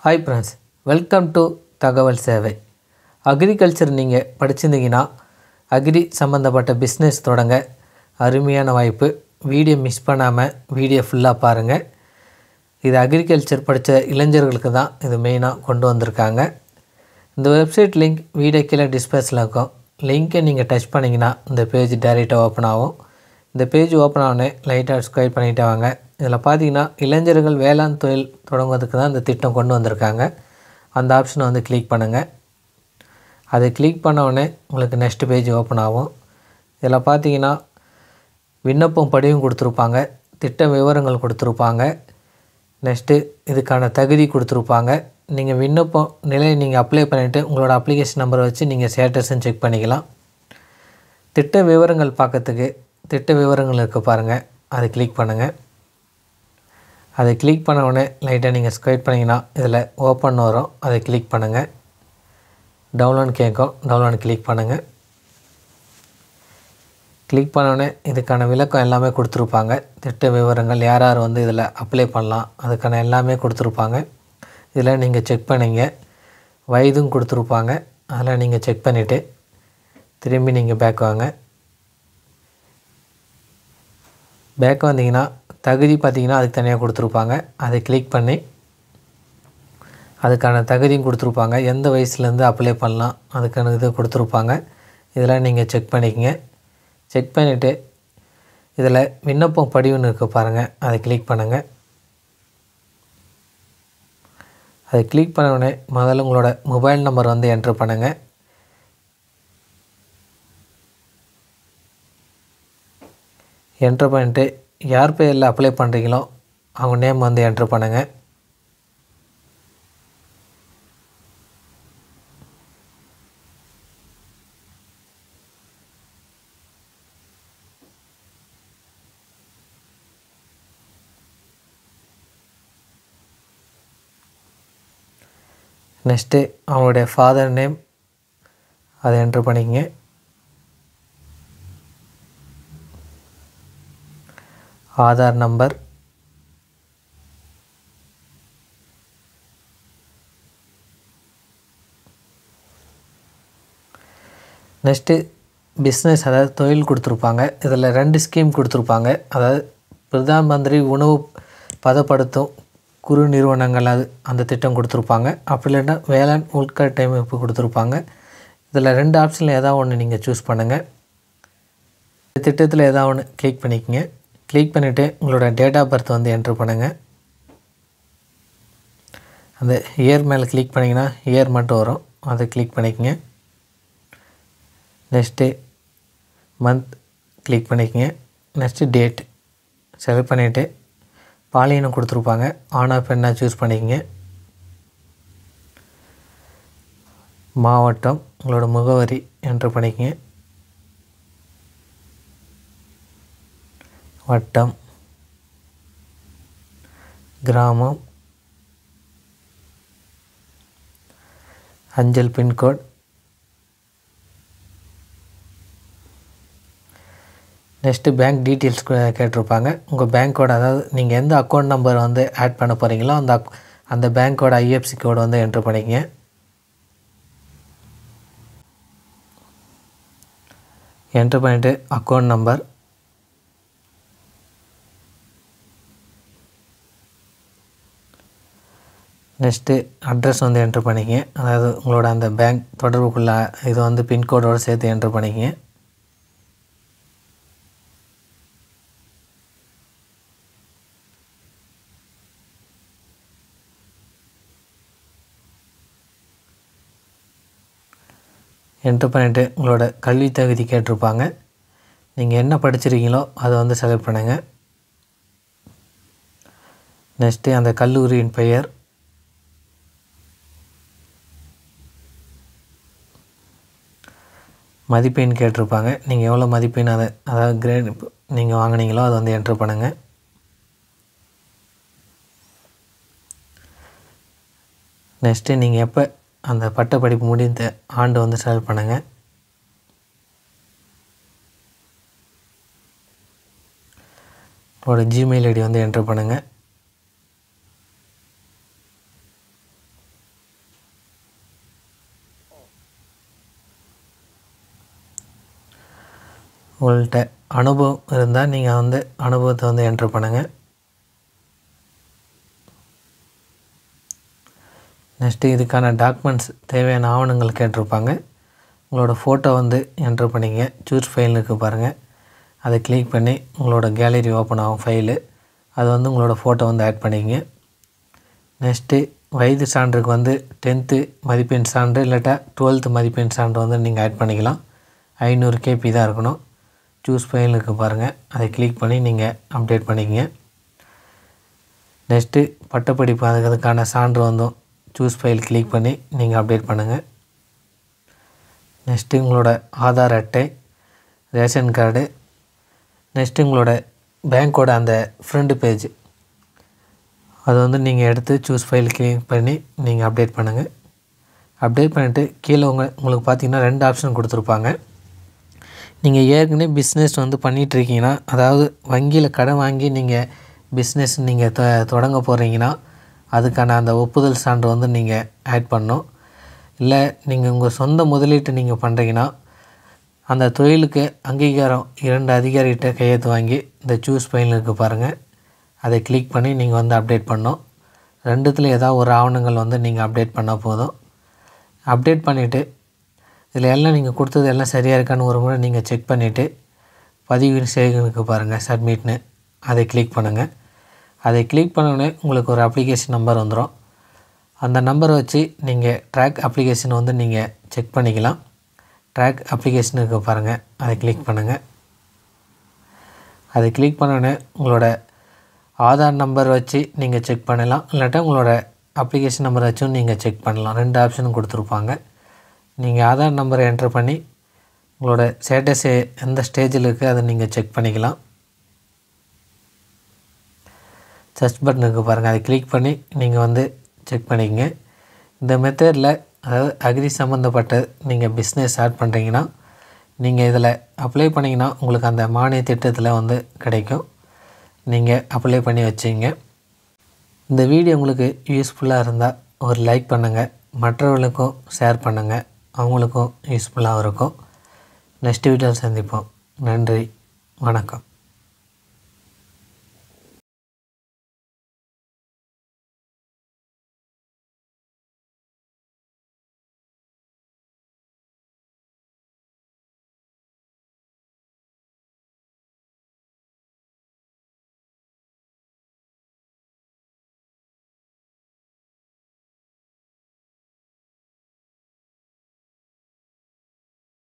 hi friends welcome to தகவல் சேவை agriculture நீங்கள் படிச்சிருந்தீங்கன்னா அக்ரி சம்மந்தப்பட்ட பிஸ்னஸ் தொடங்க அருமையான வாய்ப்பு வீடியோ மிஸ் பண்ணாமல் வீடியோ ஃபுல்லாக பாருங்கள் இது அக்ரிகல்ச்சர் படித்த இளைஞர்களுக்கு தான் இது மெயினாக கொண்டு வந்திருக்காங்க இந்த வெப்சைட் லிங்க் வீடியோ கீழே டிஸ்பிளேஸில் இருக்கும் லிங்க்கை நீங்கள் டச் பண்ணிங்கன்னா இந்த பேஜ் டைரெக்டாக ஓப்பன் ஆகும் இந்த பேஜ் ஓப்பன் ஆனே லைட்டாக ஸ்கொயர் பண்ணிகிட்டே வாங்க இதில் பார்த்தீங்கன்னா இளைஞர்கள் வேளாண் தொழில் தொடங்குவதற்கு தான் இந்த திட்டம் கொண்டு வந்திருக்காங்க அந்த ஆப்ஷனை வந்து கிளிக் பண்ணுங்கள் அதை கிளிக் பண்ண உடனே உங்களுக்கு நெக்ஸ்ட் பேஜ் ஓப்பன் ஆகும் இதில் பார்த்தீங்கன்னா விண்ணப்பம் படிவம் கொடுத்துருப்பாங்க திட்ட விவரங்கள் கொடுத்துருப்பாங்க நெக்ஸ்ட்டு இதுக்கான தகுதி கொடுத்துருப்பாங்க நீங்கள் விண்ணப்பம் நிலையை நீங்கள் அப்ளை பண்ணிவிட்டு உங்களோட அப்ளிகேஷன் நம்பரை வச்சு நீங்கள் ஸ்டேட்டஸும் செக் பண்ணிக்கலாம் திட்ட விவரங்கள் பார்க்கறதுக்கு திட்ட விவரங்கள் இருக்க பாருங்கள் அதை கிளிக் பண்ணுங்கள் அதை கிளிக் பண்ண உடனே லைட்டாக நீங்கள் ஸ்கொயர் பண்ணிங்கன்னா இதில் ஓப்பன் வரும் அதை கிளிக் பண்ணுங்கள் டவுன்லோட் கேட்கும் டவுன்லோட் கிளிக் பண்ணுங்கள் கிளிக் பண்ணோடனே இதுக்கான விளக்கம் எல்லாமே கொடுத்துருப்பாங்க திட்ட விவரங்கள் யார் யார் வந்து இதில் அப்ளை பண்ணலாம் அதுக்கான எல்லாமே கொடுத்துருப்பாங்க இதில் நீங்கள் செக் பண்ணிங்க வயதும் கொடுத்துருப்பாங்க அதில் நீங்கள் செக் பண்ணிவிட்டு திரும்பி நீங்கள் பேக் வாங்க பேக் வந்தீங்கன்னா தகுதி பார்த்தீங்கன்னா அதுக்கு தனியாக கொடுத்துருப்பாங்க அதை கிளிக் பண்ணி அதுக்கான தகுதியும் கொடுத்துருப்பாங்க எந்த வயசுலேருந்து அப்ளை பண்ணலாம் அதுக்கான இது கொடுத்துருப்பாங்க இதெல்லாம் நீங்கள் செக் பண்ணிக்கங்க செக் பண்ணிவிட்டு இதில் விண்ணப்பம் படிவுன்னு இருக்க பாருங்கள் அதை கிளிக் பண்ணுங்கள் அதை கிளிக் பண்ண உடனே முதல்ல உங்களோட மொபைல் நம்பர் வந்து என்ட்ரு பண்ணுங்கள் என்ட்ரு பண்ணிட்டு யார் பேரில் அப்ளை பண்ணுறீங்களோ அவங்க நேம் வந்து என்ட்ரு பண்ணுங்கள் நெக்ஸ்ட்டு அவங்களுடைய ஃபாதர் நேம் அதை என்ட்ரு பண்ணிக்கங்க ஆதார் நம்பர் நெக்ஸ்ட்டு பிஸ்னஸ் அதாவது தொழில் கொடுத்துருப்பாங்க இதில் ரெண்டு ஸ்கீம் கொடுத்துருப்பாங்க அதாவது பிரதான் மந்திரி உணவு பதப்படுத்தும் குறு நிறுவனங்கள் அது அந்த திட்டம் கொடுத்துருப்பாங்க அப்படி இல்லைன்னா வேளாண் உள்கட்டமைப்பு கொடுத்துருப்பாங்க இதில் ரெண்டு ஆப்ஷனில் ஏதாவது ஒன்று நீங்கள் சூஸ் பண்ணுங்கள் இந்த திட்டத்தில் ஏதாவது ஒன்று கிளிக் பண்ணிக்கங்க கிளிக் பண்ணிவிட்டு உங்களோட டேட் ஆஃப் பர்த் வந்து என்ட்ரு பண்ணுங்கள் அந்த இயர் மேலே கிளிக் பண்ணிங்கன்னா இயர் மட்டும் வரும் அதை கிளிக் பண்ணிக்கங்க நெக்ஸ்ட்டு மந்த் கிளிக் பண்ணிக்கங்க நெக்ஸ்ட்டு டேட் செலக்ட் பண்ணிவிட்டு பாலியனம் கொடுத்துருப்பாங்க ஆனா பெண்ணா சூஸ் பண்ணிக்கங்க மாவட்டம் உங்களோட முகவரி என்ட்ரு பண்ணிக்கங்க வட்டம் கிராமம் அஞ்சல் பின்கோட் நெக்ஸ்ட்டு பேங்க் டீட்டெயில்ஸ் கேட்டிருப்பாங்க உங்கள் பேங்க்கோட அதாவது நீங்கள் எந்த அக்கௌண்ட் நம்பர் வந்து ஆட் பண்ண போகிறீங்களோ அந்த அக் அந்த பேங்க்கோட ஐஎஃப்சி கோடு வந்து என்ட்ரு பண்ணிக்கங்க என்ட்ரு பண்ணிவிட்டு அக்கௌண்ட் நம்பர் நெக்ஸ்ட்டு அட்ரஸ் வந்து என்ட்ரு பண்ணிக்கங்க அதாவது உங்களோட அந்த பேங்க் தொடர்புக்குள்ள இது வந்து பின்கோடோடு சேர்த்து என்ட்ரு பண்ணிக்கங்க என்ட்ரு பண்ணிவிட்டு உங்களோட கல்வி தகுதி கேட்டிருப்பாங்க நீங்கள் என்ன படிச்சிருக்கீங்களோ அதை வந்து செலக்ட் பண்ணுங்கள் நெக்ஸ்ட்டு அந்த கல்லூரியின் பெயர் மதிப்பெண் கேட்டிருப்பாங்க நீங்கள் எவ்வளோ மதிப்பெண் அதை அதாவது கிரேட் நீங்கள் வாங்கினீங்களோ அதை வந்து என்ட்ரு பண்ணுங்கள் நெக்ஸ்ட்டு நீங்கள் எப்போ அந்த பட்டப்படிப்பு முடிந்த ஆண்டு வந்து செலக்ட் பண்ணுங்கள் உங்களோட ஜிமெயில் ஐடி வந்து என்ட்ரு பண்ணுங்கள் உங்கள்கிட்ட அனுபவம் இருந்தால் நீங்கள் வந்து அனுபவத்தை வந்து என்ட்ரு பண்ணுங்கள் நெக்ஸ்ட்டு இதுக்கான டாக்குமெண்ட்ஸ் தேவையான ஆவணங்கள் கேட்டிருப்பாங்க உங்களோட ஃபோட்டோ வந்து என்ட்ரு பண்ணிங்க சூஸ் ஃபைல் இருக்குது பாருங்கள் அதை கிளிக் பண்ணி உங்களோட கேலரி ஓப்பன் ஆகும் ஃபைலு அது வந்து உங்களோட ஃபோட்டோ வந்து ஆட் பண்ணிக்கங்க நெக்ஸ்ட்டு வயது சான்றுக்கு வந்து டென்த்து மதிப்பெண் சான்று இல்லாட்டா டுவெல்த்து மதிப்பெண் சான்று வந்து நீங்கள் ஆட் பண்ணிக்கலாம் ஐநூறு கேபி தான் இருக்கணும் சூஸ் ஃபைல் இருக்குது பாருங்கள் அதை கிளிக் பண்ணி நீங்கள் அப்டேட் பண்ணிக்கங்க நெக்ஸ்ட்டு பட்டப்படிப்பு அதுக்கு அதுக்கான சான்று வந்தும் சூஸ் ஃபைல் கிளிக் பண்ணி நீங்கள் அப்டேட் பண்ணுங்கள் நெக்ஸ்ட்டு உங்களோட ஆதார் அட்டை ரேஷன் கார்டு நெக்ஸ்ட்டு உங்களோட பேங்க்கோட அந்த ஃப்ரண்ட் பேஜ் அது வந்து நீங்கள் எடுத்து சூஸ் ஃபைல் கிளிக் பண்ணி நீங்கள் அப்டேட் பண்ணுங்கள் அப்டேட் பண்ணிவிட்டு கீழே உங்கள் உங்களுக்கு பார்த்தீங்கன்னா ரெண்டு ஆப்ஷன் கொடுத்துருப்பாங்க நீங்கள் ஏற்கனவே பிஸ்னஸ் வந்து பண்ணிகிட்ருக்கீங்கன்னா அதாவது வங்கியில் கடன் வாங்கி நீங்கள் பிஸ்னஸ் நீங்கள் தொ தொடங்க போகிறீங்கன்னா அதுக்கான அந்த ஒப்புதல் சான்று வந்து நீங்கள் ஆட் பண்ணணும் இல்லை நீங்கள் உங்கள் சொந்த முதலீட்டு நீங்கள் பண்ணுறீங்கன்னா அந்த தொழிலுக்கு அங்கீகாரம் இரண்டு அதிகாரிகிட்ட கையெழுத்து வாங்கி இந்த சூஸ் ஃபைல் இருக்குது பாருங்கள் அதை கிளிக் பண்ணி நீங்கள் வந்து அப்டேட் பண்ணணும் ரெண்டுத்தில் ஏதாவது ஒரு ஆவணங்கள் வந்து நீங்கள் அப்டேட் பண்ணால் போதும் அப்டேட் பண்ணிவிட்டு இதில் எல்லாம் நீங்கள் கொடுத்தது எல்லாம் சரியாக இருக்கான்னு ஒரு முறை நீங்கள் செக் பண்ணிவிட்டு பதிவு செய்கிறதுக்கு பாருங்கள் சப்மிட்னு அதை கிளிக் பண்ணுங்கள் அதை கிளிக் பண்ணோடனே உங்களுக்கு ஒரு அப்ளிகேஷன் நம்பர் வந்துடும் அந்த நம்பரை வச்சு நீங்கள் ட்ராக் அப்ளிகேஷன் வந்து நீங்கள் செக் பண்ணிக்கலாம் ட்ராக் அப்ளிகேஷன் இருக்க பாருங்கள் அதை கிளிக் பண்ணுங்கள் அதை கிளிக் பண்ணோடனே உங்களோட ஆதார் நம்பர் வச்சு நீங்கள் செக் பண்ணலாம் இல்லாட்டா உங்களோட அப்ளிகேஷன் நம்பர் வச்சும் நீங்கள் செக் பண்ணலாம் ரெண்டு ஆப்ஷனும் கொடுத்துருப்பாங்க நீங்கள் ஆதார் நம்பரை என்ட்ரு பண்ணி உங்களோட ஸ்டேட்டஸ் எந்த ஸ்டேஜில் இருக்குது அதை நீங்கள் செக் பண்ணிக்கலாம் சர்ச் பட்டன் இருக்குது பாருங்கள் அதை கிளிக் பண்ணி நீங்கள் வந்து செக் பண்ணிக்கங்க இந்த மெத்தடில் அதாவது அக்ரி சம்மந்தப்பட்ட நீங்கள் பிஸ்னஸ் ஸ்டார்ட் பண்ணுறீங்கன்னா நீங்கள் இதில் அப்ளை பண்ணிங்கன்னா உங்களுக்கு அந்த மானிய திட்டத்தில் வந்து கிடைக்கும் நீங்கள் அப்ளை பண்ணி வச்சுங்க இந்த வீடியோ உங்களுக்கு யூஸ்ஃபுல்லாக இருந்தால் ஒரு லைக் பண்ணுங்கள் மற்றவர்களுக்கும் ஷேர் பண்ணுங்கள் அவங்களுக்கும் யூஸ்ஃபுல்லாக இருக்கும் நெக்ஸ்ட் வீடியோவில் சந்திப்போம் நன்றி வணக்கம்